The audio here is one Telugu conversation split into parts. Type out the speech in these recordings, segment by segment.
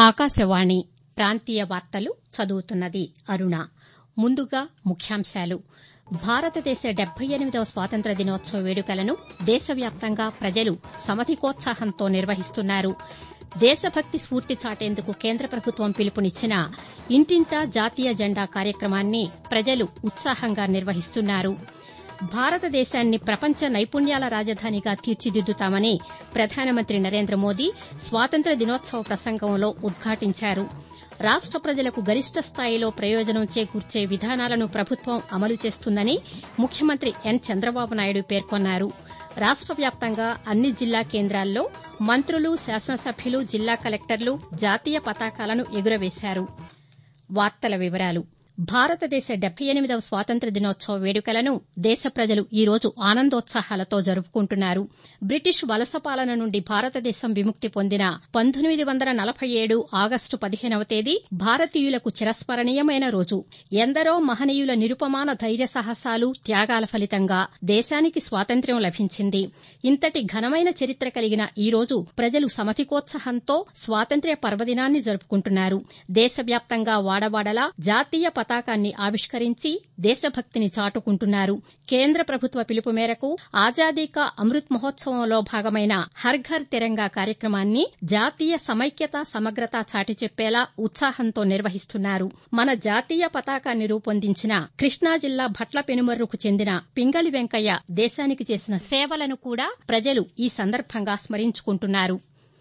ఆకాశవాణి ప్రాంతీయ వార్తలు చదువుతున్నది అరుణ ముందుగా ముఖ్యాంశాలు భారతదేశ డెబ్బై ఎనిమిదవ స్వాతంత్ర్య దినోత్సవ వేడుకలను దేశవ్యాప్తంగా ప్రజలు సమధికోత్సాహంతో నిర్వహిస్తున్నారు దేశభక్తి స్ఫూర్తి చాటేందుకు కేంద్ర ప్రభుత్వం పిలుపునిచ్చిన ఇంటింటా జాతీయ జెండా కార్యక్రమాన్ని ప్రజలు ఉత్సాహంగా నిర్వహిస్తున్నారు భారతదేశాన్ని ప్రపంచ నైపుణ్యాల రాజధానిగా తీర్చిదిద్దుతామని ప్రధానమంత్రి నరేంద్ర మోదీ స్వాతంత్ర్య దినోత్సవ ప్రసంగంలో ఉద్ఘాటించారు రాష్ట ప్రజలకు గరిష్ట స్థాయిలో ప్రయోజనం చేకూర్చే విధానాలను ప్రభుత్వం అమలు చేస్తుందని ముఖ్యమంత్రి ఎన్ చంద్రబాబు నాయుడు పేర్కొన్నారు రాష్ట వ్యాప్తంగా అన్ని జిల్లా కేంద్రాల్లో మంత్రులు శాసనసభ్యులు జిల్లా కలెక్టర్లు జాతీయ పతాకాలను ఎగురవేశారు వార్తల వివరాలు భారతదేశ డెబ్బై ఎనిమిదవ స్వాతంత్ర్య దినోత్సవ వేడుకలను దేశ ప్రజలు ఈ రోజు ఆనందోత్సాహాలతో జరుపుకుంటున్నారు బ్రిటిష్ వలస పాలన నుండి భారతదేశం విముక్తి పొందిన పంతొమ్మిది వందల నలభై ఏడు ఆగస్టు పదిహేనవ తేదీ భారతీయులకు చిరస్మరణీయమైన రోజు ఎందరో మహనీయుల నిరుపమాన ధైర్య సాహసాలు త్యాగాల ఫలితంగా దేశానికి స్వాతంత్ర్యం లభించింది ఇంతటి ఘనమైన చరిత్ర కలిగిన ఈ రోజు ప్రజలు సమధికోత్సాహంతో స్వాతంత్ర్య పర్వదినాన్ని జరుపుకుంటున్నారు దేశవ్యాప్తంగా వాడవాడలా జాతీయ పతాకాన్ని ఆవిష్కరించి దేశభక్తిని చాటుకుంటున్నారు కేంద్ర ప్రభుత్వ పిలుపు మేరకు ఆజాదీ కా అమృత్ మహోత్సవంలో భాగమైన హర్ ఘర్ తిరంగా కార్యక్రమాన్ని జాతీయ సమైక్యత సమగ్రత చాటి చెప్పేలా ఉత్సాహంతో నిర్వహిస్తున్నారు మన జాతీయ పతాకాన్ని రూపొందించిన కృష్ణా జిల్లా భట్ల పెనుమర్రుకు చెందిన పింగళి వెంకయ్య దేశానికి చేసిన సేవలను కూడా ప్రజలు ఈ సందర్భంగా స్మరించుకుంటున్నారు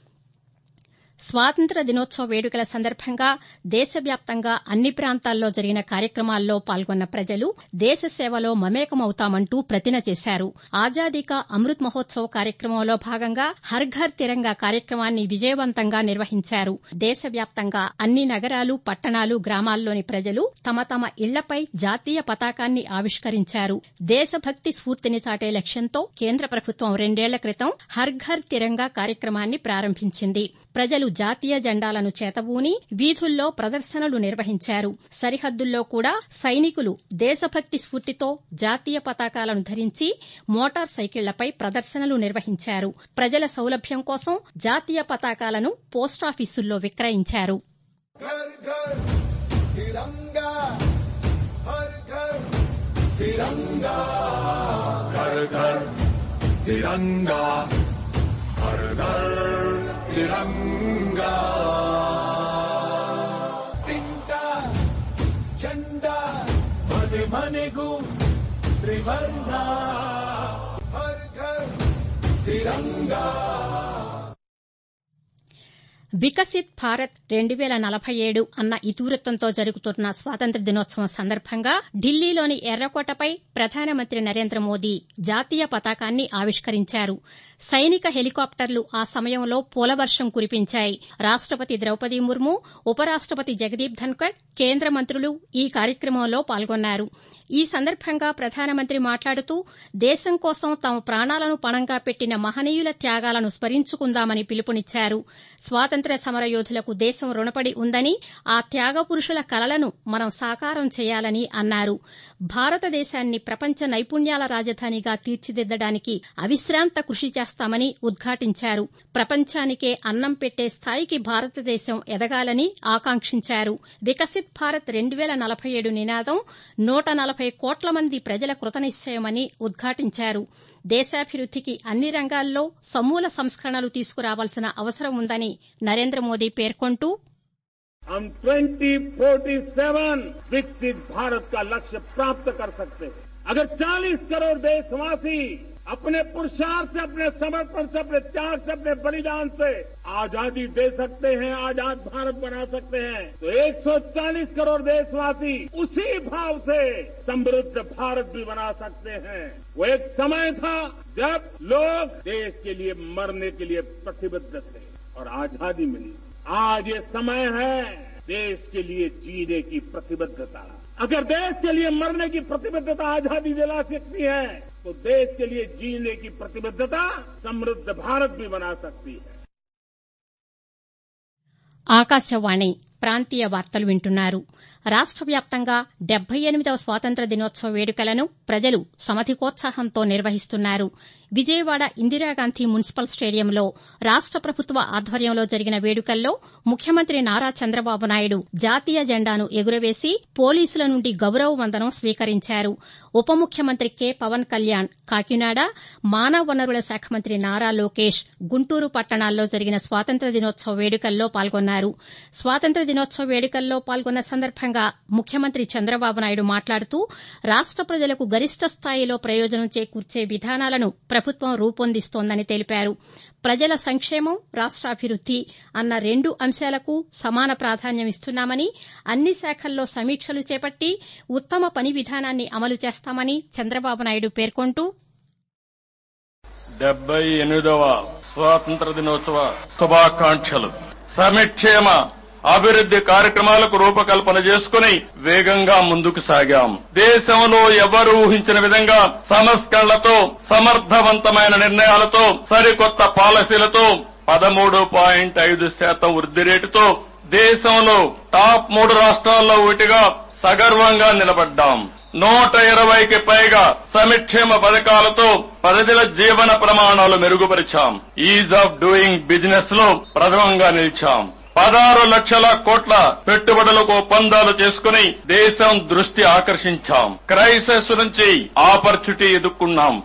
స్వాతంత్ర్య దినోత్సవ వేడుకల సందర్భంగా దేశవ్యాప్తంగా అన్ని ప్రాంతాల్లో జరిగిన కార్యక్రమాల్లో పాల్గొన్న ప్రజలు దేశ సేవలో మమేకమవుతామంటూ ప్రతిన చేశారు ఆజాదీ కా అమృత్ మహోత్సవ్ కార్యక్రమంలో భాగంగా హర్ ఘర్ తిరంగా కార్యక్రమాన్ని విజయవంతంగా నిర్వహించారు దేశవ్యాప్తంగా అన్ని నగరాలు పట్టణాలు గ్రామాల్లోని ప్రజలు తమ తమ ఇళ్లపై జాతీయ పతాకాన్ని ఆవిష్కరించారు దేశభక్తి స్ఫూర్తిని చాటే లక్ష్యంతో కేంద్ర ప్రభుత్వం రెండేళ్ల క్రితం హర్ ఘర్ తిరంగా కార్యక్రమాన్ని ప్రారంభించింది ప్రజలు జాతీయ జెండాలను చేతబూని వీధుల్లో ప్రదర్శనలు నిర్వహించారు సరిహద్దుల్లో కూడా సైనికులు దేశభక్తి స్ఫూర్తితో జాతీయ పతాకాలను ధరించి మోటార్ సైకిళ్లపై ప్రదర్శనలు నిర్వహించారు ప్రజల సౌలభ్యం కోసం జాతీయ పతాకాలను పోస్టాఫీసుల్లో విక్రయించారు तिरंगा चिंता झंडा मने मनेगु त्रिवर्ణ हर घर तिरंगा వికసిత్ భారత్ రెండు వేల నలభై ఏడు అన్న ఇతివృత్తంతో జరుగుతున్న స్వాతంత్ర్య దినోత్సవం సందర్భంగా ఢిల్లీలోని ఎర్రకోటపై ప్రధానమంత్రి నరేంద్ర మోదీ జాతీయ పతాకాన్ని ఆవిష్కరించారు సైనిక హెలికాప్టర్లు ఆ సమయంలో పూలవర్షం కురిపించాయి రాష్టపతి ద్రౌపది ముర్ము ఉపరాష్టపతి జగదీప్ ధన్కడ్ కేంద్ర మంత్రులు ఈ కార్యక్రమంలో పాల్గొన్నారు ఈ సందర్భంగా ప్రధానమంత్రి మాట్లాడుతూ దేశం కోసం తమ ప్రాణాలను పణంగా పెట్టిన మహనీయుల త్యాగాలను స్మరించుకుందామని పిలుపునిచ్చారు స్వాతంత్ర్య సమరయోధులకు దేశం రుణపడి ఉందని ఆ త్యాగపురుషుల కలలను మనం సాకారం చేయాలని అన్నారు భారతదేశాన్ని ప్రపంచ నైపుణ్యాల రాజధానిగా తీర్చిదిద్దడానికి అవిశ్రాంత కృషి చేస్తామని ఉద్ఘాటించారు ప్రపంచానికే అన్నం పెట్టే స్థాయికి భారతదేశం ఎదగాలని ఆకాంక్షించారు వికసిత్ భారత్ రెండు వేల నలభై ఏడు నినాదం నూట నలభై కోట్ల మంది ప్రజల కృతనిశ్చయమని ఉద్ఘాటించారు దేశాభివృద్దికి అన్ని రంగాల్లో సమూల సంస్కరణలు తీసుకురావాల్సిన అవసరం ఉందని నరేంద్ర మోదీ పేర్కొంటూ हम 2047 विकसित भारत का लक्ष्य प्राप्त कर सकते हैं अगर 40 करोड़ देशवासी अपने पुरुषार्थ से अपने समर्पण से अपने त्याग से अपने बलिदान से आजादी दे सकते हैं आजाद भारत बना सकते हैं तो 140 करोड़ देशवासी उसी भाव से समृद्ध भारत भी बना सकते हैं वो एक समय था जब लोग देश के लिए मरने के लिए प्रतिबद्ध थे और आजादी मिली आज ये समय है देश के लिए जीने की प्रतिबद्धता अगर देश के लिए मरने की प्रतिबद्धता आजादी दिला सकती है तो देश के लिए जीने की प्रतिबद्धता समृद्ध भारत भी बना सकती है ఆకాశవాణి ప్రాంతీయ వార్తలు వింటున్నారు రాష్ట వ్యాప్తంగా డెబ్బై ఎనిమిదవ స్వాతంత్ర దినోత్సవ వేడుకలను ప్రజలు సమధికోత్సాహంతో నిర్వహిస్తున్నారు విజయవాడ ఇందిరాగాంధీ మున్సిపల్ స్టేడియంలో రాష్ట ప్రభుత్వ ఆధ్వర్యంలో జరిగిన వేడుకల్లో ముఖ్యమంత్రి నారా చంద్రబాబు నాయుడు జాతీయ జెండాను ఎగురవేసి పోలీసుల నుండి గౌరవ వందనం స్వీకరించారు ఉప ముఖ్యమంత్రి కె పవన్ కళ్యాణ్ కాకినాడ మానవ వనరుల శాఖ మంత్రి నారా లోకేష్ గుంటూరు పట్టణాల్లో జరిగిన స్వాతంత్ర దినోత్సవ వేడుకల్లో పాల్గొన్నారు స్వాతంత్ర దినోత్సవ వేడుకల్లో పాల్గొన్న సందర్భంగా ముఖ్యమంత్రి చంద్రబాబు నాయుడు మాట్లాడుతూ రాష్ట ప్రజలకు గరిష్ట స్థాయిలో ప్రయోజనం చేకూర్చే విధానాలను ప్రభుత్వం రూపొందిస్తోందని తెలిపారు ప్రజల సంక్షేమం రాష్టాభివృద్ది అన్న రెండు అంశాలకు సమాన ప్రాధాన్యమిస్తున్నామని అన్ని శాఖల్లో సమీక్షలు చేపట్టి ఉత్తమ పని విధానాన్ని అమలు చేస్తామని చంద్రబాబు నాయుడు పేర్కొంటూ డెబ్బై ఎనిమిదవ స్వాతంత్ర దినోత్సవ శుభాకాంక్షలు సమిక్షేమ అభివృద్ది కార్యక్రమాలకు రూపకల్పన చేసుకుని వేగంగా ముందుకు సాగాం దేశంలో ఎవరు ఊహించిన విధంగా సంస్కరణలతో సమర్థవంతమైన నిర్ణయాలతో సరికొత్త పాలసీలతో పదమూడు పాయింట్ ఐదు శాతం వృద్ది రేటుతో దేశంలో టాప్ మూడు రాష్ట్రాల్లో ఒకటిగా సగర్వంగా నిలబడ్డాం నూట ఇరవైకి పైగా సమిక్షేమ పథకాలతో ప్రజల జీవన ప్రమాణాలు మెరుగుపరిచాం ఈజ్ ఆఫ్ డూయింగ్ బిజినెస్ లో ప్రథమంగా నిలిచాం పదహారు లక్షల కోట్ల పెట్టుబడులకు ఒప్పందాలు చేసుకుని దేశం దృష్టి ఆకర్షించాం క్రైసిస్ నుంచి ఆపర్చునిటీ ఎదుర్కొన్నాం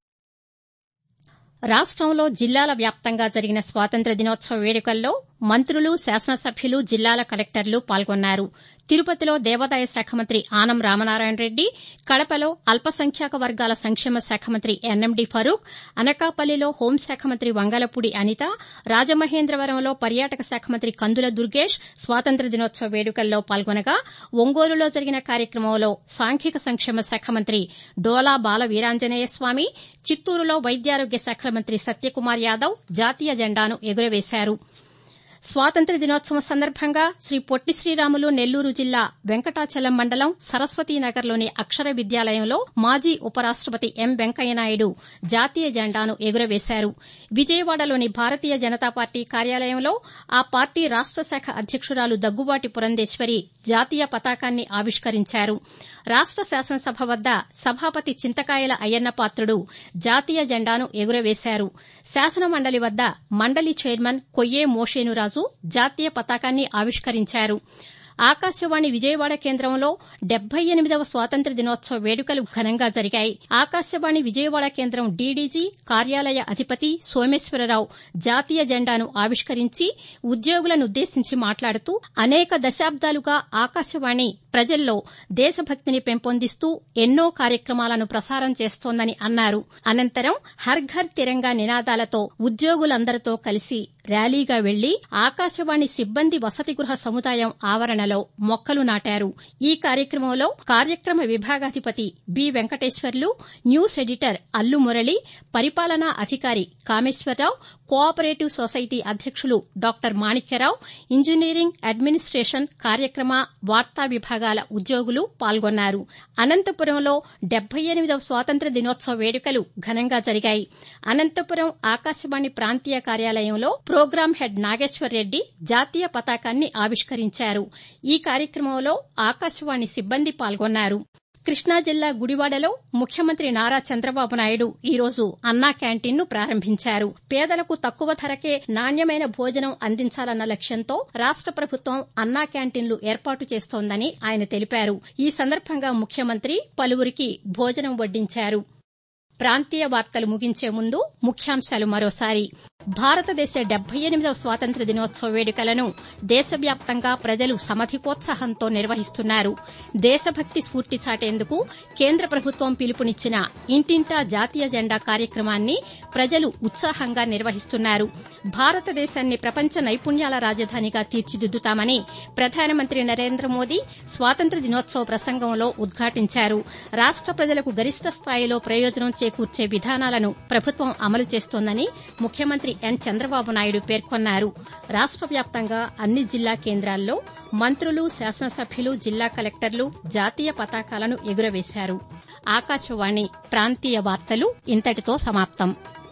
రాష్టంలో జిల్లాల వ్యాప్తంగా జరిగిన స్వాతంత్ర దినోత్సవ వేడుకల్లో మంత్రులు శాసనసభ్యులు జిల్లాల కలెక్టర్లు పాల్గొన్నారు తిరుపతిలో దేవాదాయ శాఖ మంత్రి ఆనం రామనారాయణ రెడ్డి కడపలో అల్పసంఖ్యాక వర్గాల సంక్షేమ శాఖ మంత్రి ఎన్ఎండి ఫరూక్ అనకాపల్లిలో హోంశాఖ మంత్రి వంగలపూడి అనిత రాజమహేంద్రవరంలో పర్యాటక శాఖ మంత్రి కందుల దుర్గేష్ స్వాతంత్ర దినోత్సవ వేడుకల్లో పాల్గొనగా ఒంగోలులో జరిగిన కార్యక్రమంలో సాంఘిక సంక్షేమ శాఖ మంత్రి డోలా బాల వీరాంజనేయ స్వామి చిత్తూరులో వైద్యారోగ్య శాఖల మంత్రి సత్యకుమార్ యాదవ్ జాతీయ జెండాను ఎగురవేశారు స్వాతంత్ర దినోత్సవం సందర్భంగా శ్రీ పొట్టి శ్రీరాములు నెల్లూరు జిల్లా వెంకటాచలం మండలం సరస్వతీనగర్లోని అక్షర విద్యాలయంలో మాజీ ఉపరాష్టపతి ఎం వెంకయ్యనాయుడు జాతీయ జెండాను ఎగురవేశారు విజయవాడలోని భారతీయ జనతా పార్టీ కార్యాలయంలో ఆ పార్టీ రాష్ట శాఖ అధ్యక్షురాలు దగ్గుబాటి పురంధేశ్వరి జాతీయ పతాకాన్ని ఆవిష్కరించారు రాష్ట శాసనసభ వద్ద సభాపతి చింతకాయల అయ్యన్న పాత్రుడు జాతీయ జెండాను ఎగురవేశారు శాసనమండలి వద్ద మండలి చైర్మన్ కొయ్యే మోషేనురాజు జాతీయ పతాకాన్ని ఆవిష్కరించారు ఆకాశవాణి విజయవాడ కేంద్రంలో డెబ్బై ఎనిమిదవ స్వాతంత్ర దినోత్సవ వేడుకలు ఘనంగా జరిగాయి ఆకాశవాణి విజయవాడ కేంద్రం డీడీజీ కార్యాలయ అధిపతి సోమేశ్వరరావు జాతీయ జెండాను ఆవిష్కరించి ఉద్యోగులనుద్దేశించి మాట్లాడుతూ అనేక దశాబ్దాలుగా ఆకాశవాణి ప్రజల్లో దేశభక్తిని పెంపొందిస్తూ ఎన్నో కార్యక్రమాలను ప్రసారం చేస్తోందని అన్నారు అనంతరం హర్ ఘర్ తిరంగా నినాదాలతో ఉద్యోగులందరితో కలిసి ర్యాలీగా వెళ్లి ఆకాశవాణి సిబ్బంది వసతి గృహ సముదాయం ఆవరణలో మొక్కలు నాటారు ఈ కార్యక్రమంలో కార్యక్రమ విభాగాధిపతి B Venkateswarlu news editor Allu Murali పరిపాలనా అధికారి కామేశ్వరరావు కోఆపరేటివ్ సొసైటీ అధ్యక్షులు డాక్టర్ మాణిక్యరావు ఇంజనీరింగ్ అడ్మినిస్టేషన్ కార్యక్రమ వార్తా విభాగాల ఉద్యోగులు పాల్గొన్నారు అనంతపురంలో డెబ్బై ఎనిమిదవ స్వాతంత్ర దినోత్సవ వేడుకలు ఘనంగా జరిగాయి అనంతపురం ఆకాశవాణి ప్రాంతీయ కార్యాలయంలో ప్రోగ్రాం హెడ్ నాగేశ్వర్ రెడ్డి జాతీయ పతాకాన్ని ఆవిష్కరించారు ఈ కార్యక్రమంలో ఆకాశవాణి సిబ్బంది పాల్గొన్నారు కృష్ణా జిల్లా గుడివాడలో ముఖ్యమంత్రి నారా చంద్రబాబు నాయుడు ఈరోజు అన్నా క్యాంటీన్ను ప్రారంభించారు పేదలకు తక్కువ ధరకే నాణ్యమైన భోజనం అందించాలన్న లక్ష్యంతో రాష్ట ప్రభుత్వం అన్నా క్యాంటీన్లు ఏర్పాటు చేస్తోందని ఆయన తెలిపారు ఈ సందర్భంగా ముఖ్యమంత్రి పలువురికి భోజనం వడ్డించారు ప్రాంతీయ వార్తలు ముగించే ముందు ముఖ్యాంశాలు మరోసారి భారతదేశ డెబ్బై ఎనిమిదవ స్వాతంత్ర దినోత్సవ వేడుకలను దేశవ్యాప్తంగా ప్రజలు సమధికోత్సాహంతో నిర్వహిస్తున్నారు దేశభక్తి స్ఫూర్తి చాటేందుకు కేంద్ర ప్రభుత్వం పిలుపునిచ్చిన ఇంటింటా జాతీయ జెండా కార్యక్రమాన్ని ప్రజలు ఉత్సాహంగా నిర్వహిస్తున్నారు భారతదేశాన్ని ప్రపంచ నైపుణ్యాల రాజధానిగా తీర్చిదిద్దుతామని ప్రధానమంత్రి నరేంద్ర మోదీ స్వాతంత్ర దినోత్సవ ప్రసంగంలో ఉద్ఘాటించారు రాష్ట ప్రజలకు గరిష్ట స్థాయిలో ప్రయోజనం చేకూర్చే విధానాలను ప్రభుత్వం అమలు చేస్తోందని ముఖ్యమంత్రి ఎన్ చంద్రబాబు నాయుడు పేర్కొన్నారు రాష్ట వ్యాప్తంగా అన్ని జిల్లా కేంద్రాల్లో మంత్రులు శాసనసభ్యులు జిల్లా కలెక్టర్లు జాతీయ పతాకాలను ఎగురవేశారు ఆకాశవాణి ప్రాంతీయ వార్తలు ఇంతటితో సమాప్తం